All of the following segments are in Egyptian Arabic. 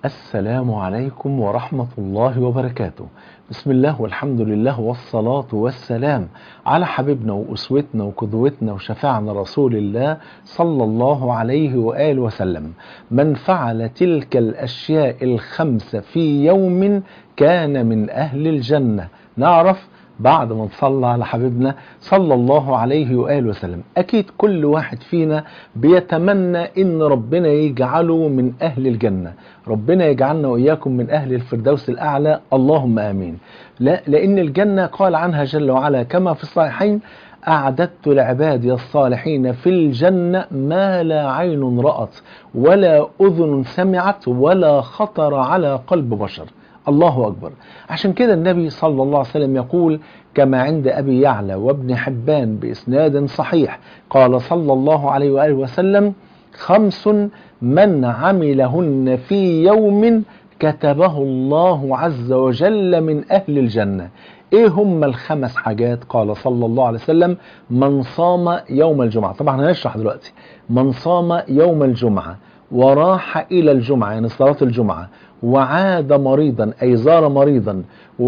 السلام عليكم ورحمة الله وبركاته بسم الله والحمد لله والصلاة والسلام على حبيبنا وأسوتنا وقدوتنا وشفاعنا رسول الله صلى الله عليه وآله وسلم من فعل تلك الأشياء الخمسة في يوم كان من أهل الجنة نعرف بعد ما نصلى على حبيبنا صلى الله عليه وآله وسلم أكيد كل واحد فينا بيتمنى إن ربنا يجعله من أهل الجنة ربنا يجعلنا وإياكم من أهل الفردوس الأعلى اللهم آمين لا لأن الجنة قال عنها جل وعلا كما في الصحيحين أعددت لعبادي الصالحين في الجنة ما لا عين رأت ولا أذن سمعت ولا خطر على قلب بشر الله أكبر عشان كده النبي صلى الله عليه وسلم يقول كما عند أبي يعلى وابن حبان بإسناد صحيح قال صلى الله عليه وآله وسلم خمس من عملهن في يوم كتبه الله عز وجل من أهل الجنة ايه هم الخمس حاجات قال صلى الله عليه وسلم من صام يوم الجمعة طبعا هنشرح دلوقتي من صام يوم الجمعة وراح إلى الجمعة يعني صلاة الجمعة وعاد مريضا أي زار مريضا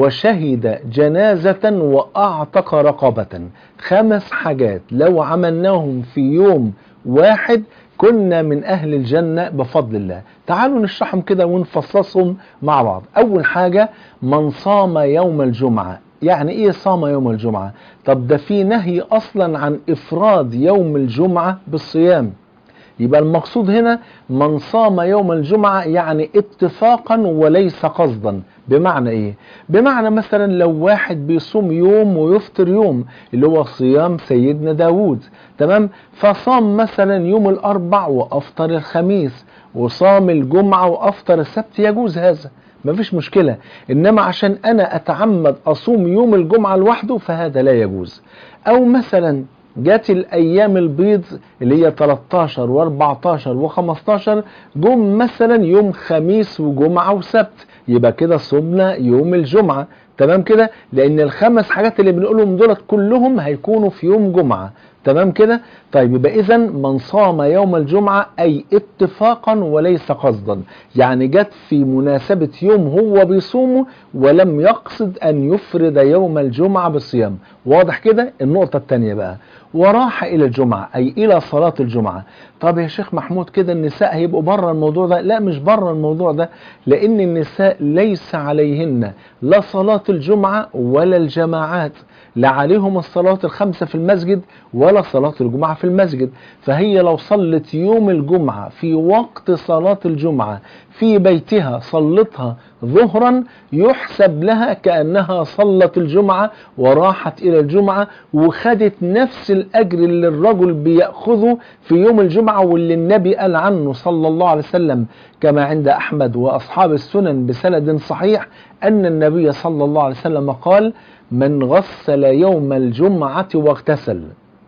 وشهد جنازة وأعتق رقبة خمس حاجات لو عملناهم في يوم واحد كنا من أهل الجنة بفضل الله تعالوا نشرحهم كده ونفصصهم مع بعض أول حاجة من صام يوم الجمعة يعني ايه صام يوم الجمعة طب ده في نهي اصلا عن افراد يوم الجمعة بالصيام يبقى المقصود هنا من صام يوم الجمعة يعني اتفاقا وليس قصدا بمعنى ايه بمعنى مثلا لو واحد بيصوم يوم ويفطر يوم اللي هو صيام سيدنا داود تمام فصام مثلا يوم الاربع وافطر الخميس وصام الجمعة وافطر السبت يجوز هذا مفيش مشكلة إنما عشان أنا أتعمد أصوم يوم الجمعة لوحده فهذا لا يجوز أو مثلا جات الأيام البيض اللي هي 13 و14 و15 جم مثلا يوم خميس وجمعة وسبت يبقى كده صومنا يوم الجمعة تمام كده لأن الخمس حاجات اللي بنقولهم دولت كلهم هيكونوا في يوم جمعة تمام كده طيب يبقى اذا من صام يوم الجمعة اي اتفاقا وليس قصدا يعني جت في مناسبة يوم هو بيصومه ولم يقصد ان يفرد يوم الجمعة بالصيام واضح كده النقطة الثانية بقى وراح الى الجمعة اي الى صلاة الجمعة طب يا شيخ محمود كده النساء هيبقوا بره الموضوع ده لا مش بره الموضوع ده لان النساء ليس عليهن لا صلاة الجمعة ولا الجماعات لا عليهم الصلاة الخمسة في المسجد ولا صلاة الجمعة في المسجد فهي لو صلت يوم الجمعة في وقت صلاة الجمعة في بيتها صلتها ظهرا يحسب لها كأنها صلت الجمعة وراحت إلى الجمعة وخدت نفس الأجر اللي الرجل بيأخذه في يوم الجمعة واللي النبي قال عنه صلى الله عليه وسلم كما عند أحمد وأصحاب السنن بسند صحيح أن النبي صلى الله عليه وسلم قال من غسل يوم الجمعة واغتسل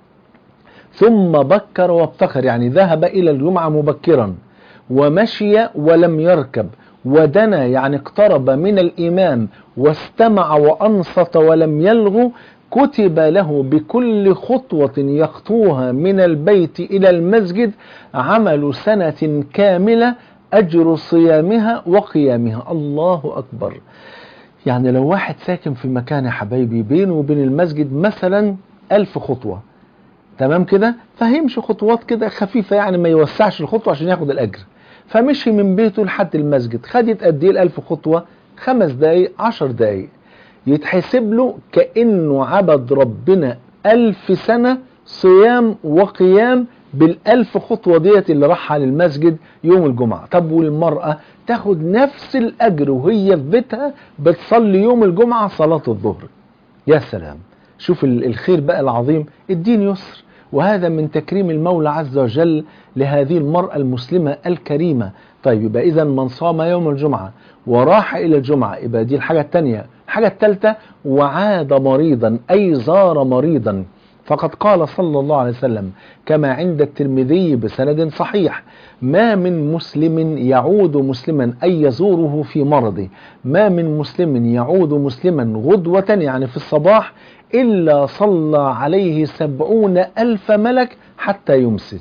ثم بكر وابتكر يعني ذهب إلى الجمعة مبكرا ومشي ولم يركب ودنا يعني اقترب من الإمام واستمع وأنصت ولم يلغو كتب له بكل خطوة يخطوها من البيت إلى المسجد عمل سنة كاملة أجر صيامها وقيامها الله أكبر يعني لو واحد ساكن في مكان يا حبايبي بينه وبين المسجد مثلا ألف خطوة تمام كده فهيمشي خطوات كده خفيفة يعني ما يوسعش الخطوة عشان ياخد الأجر فمشي من بيته لحد المسجد خدت قد ايه الألف خطوة خمس دقايق عشر دقايق يتحسب له كأنه عبد ربنا ألف سنة صيام وقيام بالألف خطوة ديت اللي راحها للمسجد يوم الجمعة طب والمرأة تاخد نفس الأجر وهي في بيتها بتصلي يوم الجمعة صلاة الظهر يا سلام شوف الخير بقى العظيم الدين يسر وهذا من تكريم المولى عز وجل لهذه المرأة المسلمة الكريمة طيب يبقى إذا من صام يوم الجمعة وراح إلى الجمعة يبقى دي الحاجة الثانية الحاجة الثالثة وعاد مريضا أي زار مريضا فقد قال صلى الله عليه وسلم كما عند الترمذي بسند صحيح ما من مسلم يعود مسلما أي يزوره في مرضه ما من مسلم يعود مسلما غدوة يعني في الصباح إلا صلى عليه سبعون ألف ملك حتى يمسي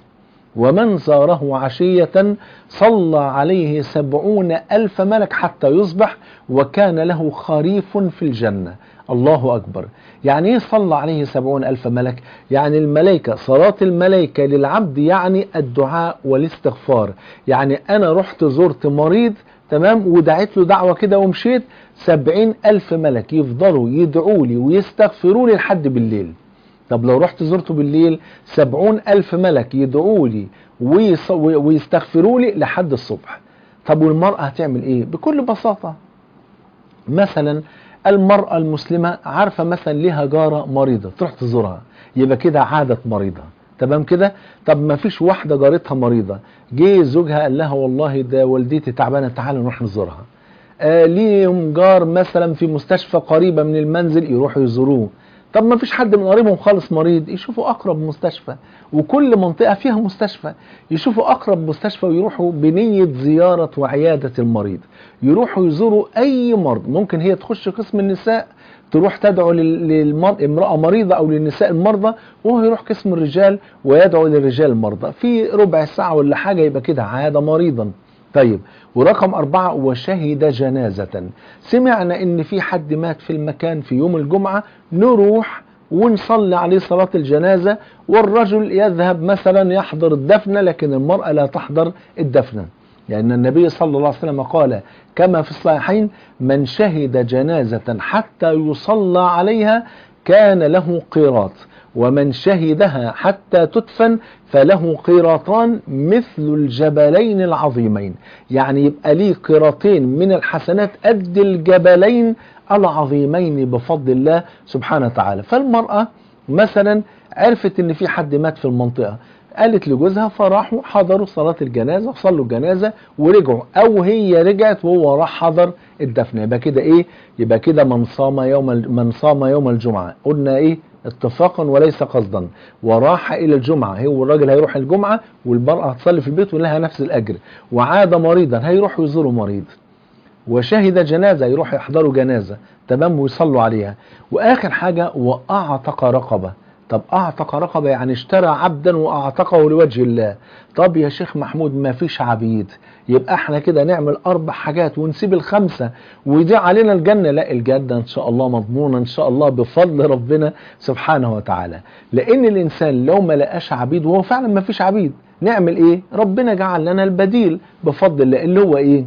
ومن زاره عشية صلى عليه سبعون ألف ملك حتى يصبح وكان له خريف في الجنة الله أكبر يعني ايه صلى عليه سبعون ألف ملك يعني الملائكة صلاة الملائكة للعبد يعني الدعاء والاستغفار يعني أنا رحت زرت مريض تمام ودعيت له دعوة كده ومشيت سبعين ألف ملك يفضلوا يدعوا لي ويستغفروا لي لحد بالليل طب لو رحت زرته بالليل سبعون ألف ملك يدعوا لي ويص- ويستغفروا لي لحد الصبح طب والمرأة هتعمل ايه بكل بساطة مثلا المرأة المسلمة عارفة مثلا ليها جارة مريضة تروح تزورها يبقى كده عادت مريضة تمام كده طب ما فيش واحدة جارتها مريضة جه زوجها قال لها والله ده والدتي تعبانة تعالى نروح نزورها آه ليهم جار مثلا في مستشفى قريبة من المنزل يروحوا يزوروه طب ما فيش حد من قريبهم خالص مريض يشوفوا اقرب مستشفى وكل منطقه فيها مستشفى يشوفوا اقرب مستشفى ويروحوا بنيه زياره وعياده المريض يروحوا يزوروا اي مرض ممكن هي تخش قسم النساء تروح تدعو لامرأة مريضة أو للنساء المرضى وهو يروح قسم الرجال ويدعو للرجال المرضى في ربع ساعة ولا حاجة يبقى كده عاد مريضا طيب ورقم أربعة وشهد جنازة سمعنا إن في حد مات في المكان في يوم الجمعة نروح ونصلي عليه صلاة الجنازة والرجل يذهب مثلا يحضر الدفنة لكن المرأة لا تحضر الدفنة لأن النبي صلى الله عليه وسلم قال كما في الصحيحين من شهد جنازة حتى يصلى عليها كان له قيراط ومن شهدها حتى تدفن فله قيراطان مثل الجبلين العظيمين يعني يبقى ليه قيراطين من الحسنات قد الجبلين العظيمين بفضل الله سبحانه وتعالى فالمرأة مثلا عرفت ان في حد مات في المنطقة قالت لجوزها فراحوا حضروا صلاة الجنازة وصلوا الجنازة ورجعوا او هي رجعت وهو راح حضر الدفن يبقى كده ايه يبقى كده من صام يوم من صام يوم الجمعة قلنا ايه اتفاقا وليس قصدا وراح الى الجمعة هو الراجل هيروح الجمعة والمرأة هتصلي في البيت ولها نفس الاجر وعاد مريضا هيروحوا يزوروا مريض وشهد جنازة يروح يحضروا جنازة تمام ويصلوا عليها واخر حاجة واعتق رقبة طب اعتق رقبة يعني اشترى عبدا واعتقه لوجه الله طب يا شيخ محمود ما فيش عبيد يبقى احنا كده نعمل اربع حاجات ونسيب الخمسة ويضيع علينا الجنة لا الجنة ان شاء الله مضمونة ان شاء الله بفضل ربنا سبحانه وتعالى لان الانسان لو ما لقاش عبيد وهو فعلا ما فيش عبيد نعمل ايه ربنا جعل لنا البديل بفضل الله اللي هو ايه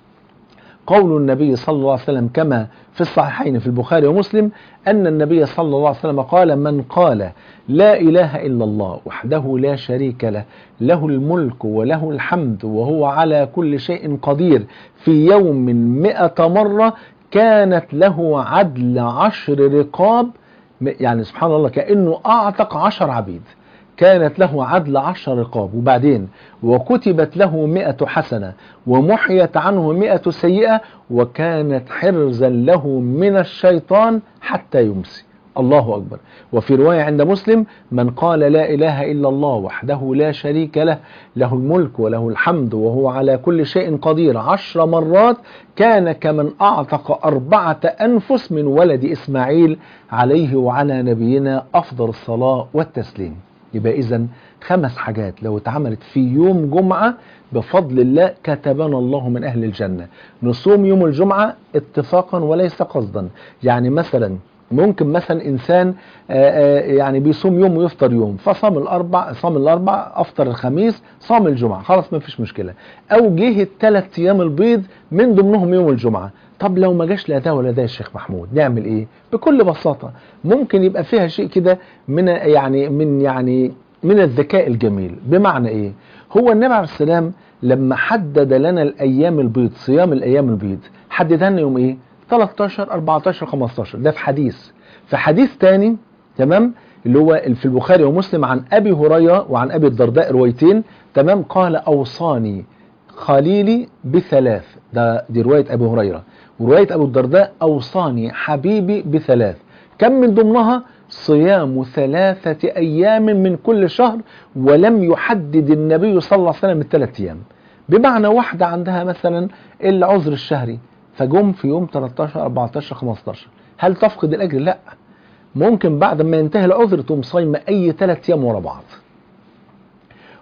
قول النبي صلى الله عليه وسلم كما في الصحيحين في البخاري ومسلم أن النبي صلى الله عليه وسلم قال من قال لا إله إلا الله وحده لا شريك له له الملك وله الحمد وهو على كل شيء قدير في يوم مئة مرة كانت له عدل عشر رقاب يعني سبحان الله كأنه أعتق عشر عبيد كانت له عدل عشر رقاب وبعدين وكتبت له مئة حسنة ومحيت عنه مئة سيئة وكانت حرزا له من الشيطان حتى يمسي الله أكبر وفي رواية عند مسلم من قال لا إله إلا الله وحده لا شريك له له الملك وله الحمد وهو على كل شيء قدير عشر مرات كان كمن أعتق أربعة أنفس من ولد إسماعيل عليه وعلى نبينا أفضل الصلاة والتسليم يبقى إذا خمس حاجات لو اتعملت في يوم جمعة بفضل الله كتبنا الله من أهل الجنة نصوم يوم الجمعة اتفاقا وليس قصدا يعني مثلا ممكن مثلا انسان آآ آآ يعني بيصوم يوم ويفطر يوم فصام الاربع صام الاربع افطر الخميس صام الجمعه خلاص ما فيش مشكله او جه الثلاث ايام البيض من ضمنهم يوم الجمعه طب لو ما جاش لا ده ولا ده يا شيخ محمود نعمل ايه بكل بساطه ممكن يبقى فيها شيء كده من يعني من يعني من الذكاء الجميل بمعنى ايه هو النبي عليه السلام لما حدد لنا الايام البيض صيام الايام البيض حددها لنا يوم ايه 13 14 15 ده في حديث في حديث تاني تمام اللي هو في البخاري ومسلم عن ابي هريره وعن ابي الدرداء روايتين تمام قال اوصاني خليلي بثلاث ده دي روايه ابي هريره وروايه ابو الدرداء اوصاني حبيبي بثلاث كم من ضمنها صيام ثلاثة أيام من كل شهر ولم يحدد النبي صلى الله عليه وسلم الثلاث أيام بمعنى واحدة عندها مثلا العذر الشهري فجم في يوم 13 14 15 هل تفقد الاجر لا ممكن بعد ما ينتهي العذر تقوم صايمه اي ثلاث ايام ورا بعض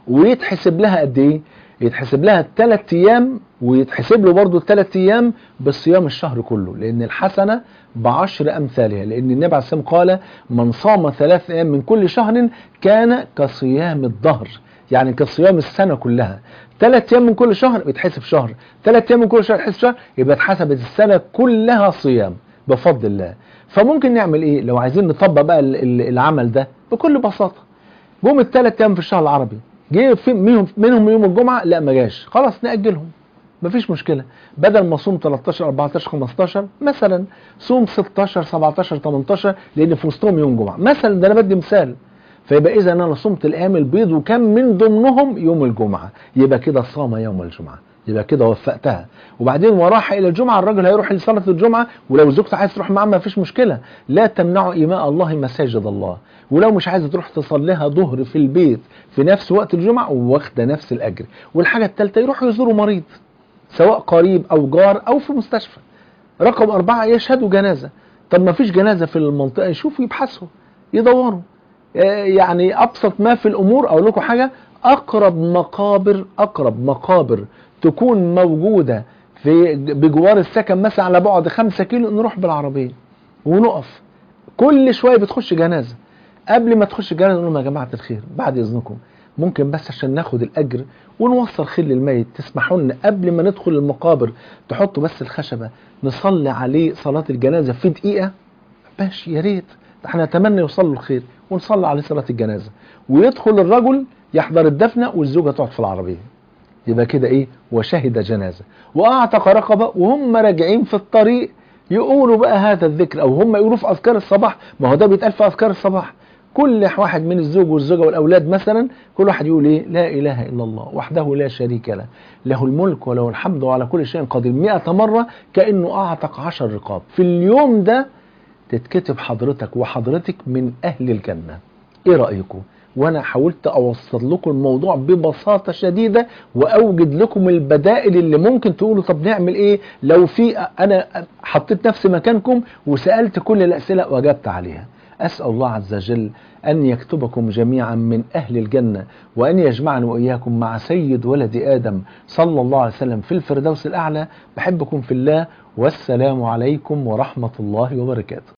ويتحسب لها قد ايه يتحسب لها الثلاث ايام ويتحسب له برضه الثلاث ايام بصيام الشهر كله لان الحسنه بعشر امثالها لان النبي عليه الصلاه والسلام قال من صام ثلاث ايام من كل شهر كان كصيام الدهر يعني كصيام السنه كلها ثلاث ايام من كل شهر بيتحسب شهر ثلاث ايام من كل شهر يتحسب شهر يبقى اتحسبت السنه كلها صيام بفضل الله فممكن نعمل ايه لو عايزين نطبق بقى ال- ال- العمل ده بكل بساطه جم الثلاث ايام في الشهر العربي جه في منهم منهم يوم الجمعه لا ما جاش خلاص ناجلهم مفيش مشكله بدل ما صوم 13 14 15 مثلا صوم 16 17 18 لان في وسطهم يوم جمعه مثلا ده انا بدي مثال فيبقى اذا انا صمت الايام البيض وكان من ضمنهم يوم الجمعه يبقى كده صام يوم الجمعه يبقى كده وفقتها وبعدين وراح الى الجمعه الراجل هيروح لصلاه الجمعه ولو زوجته عايز تروح معاه ما فيش مشكله لا تمنعوا ايماء الله مساجد الله ولو مش عايزه تروح تصليها ظهر في البيت في نفس وقت الجمعه واخده نفس الاجر والحاجه الثالثه يروحوا يزوروا مريض سواء قريب او جار او في مستشفى رقم أربعة يشهدوا جنازة طب ما فيش جنازة في المنطقة يشوفوا يبحثوا يدوروا آه، يعني أبسط ما في الأمور أقول لكم حاجة أقرب مقابر أقرب مقابر تكون موجودة في بجوار السكن مثلا على بعد خمسة كيلو نروح بالعربية ونقف كل شوية بتخش جنازة قبل ما تخش الجنازة نقول لهم يا جماعة الخير بعد إذنكم ممكن بس عشان ناخد الأجر ونوصل خير للميت تسمحوا لنا قبل ما ندخل المقابر تحطوا بس الخشبة نصلي عليه صلاة الجنازة في دقيقة ماشي يا ريت ده احنا نتمنى يوصل له الخير ونصلي عليه صلاة الجنازة ويدخل الرجل يحضر الدفنة والزوجة تقعد في العربية يبقى كده ايه وشهد جنازة واعتق رقبة وهم راجعين في الطريق يقولوا بقى هذا الذكر او هم يقولوا في اذكار الصباح ما هو ده بيتقال في اذكار الصباح كل واحد من الزوج والزوجة والأولاد مثلا كل واحد يقول إيه لا إله إلا الله وحده لا شريك له له الملك وله الحمد وعلى كل شيء قدير مئة مرة كأنه أعتق عشر رقاب في اليوم ده تتكتب حضرتك وحضرتك من أهل الجنة إيه رأيكم وانا حاولت اوصل لكم الموضوع ببساطة شديدة واوجد لكم البدائل اللي ممكن تقولوا طب نعمل ايه لو في انا حطيت نفسي مكانكم وسألت كل الاسئلة واجبت عليها أسأل الله عز وجل أن يكتبكم جميعا من أهل الجنة وأن يجمعني وإياكم مع سيد ولد آدم صلى الله عليه وسلم في الفردوس الأعلى بحبكم في الله والسلام عليكم ورحمة الله وبركاته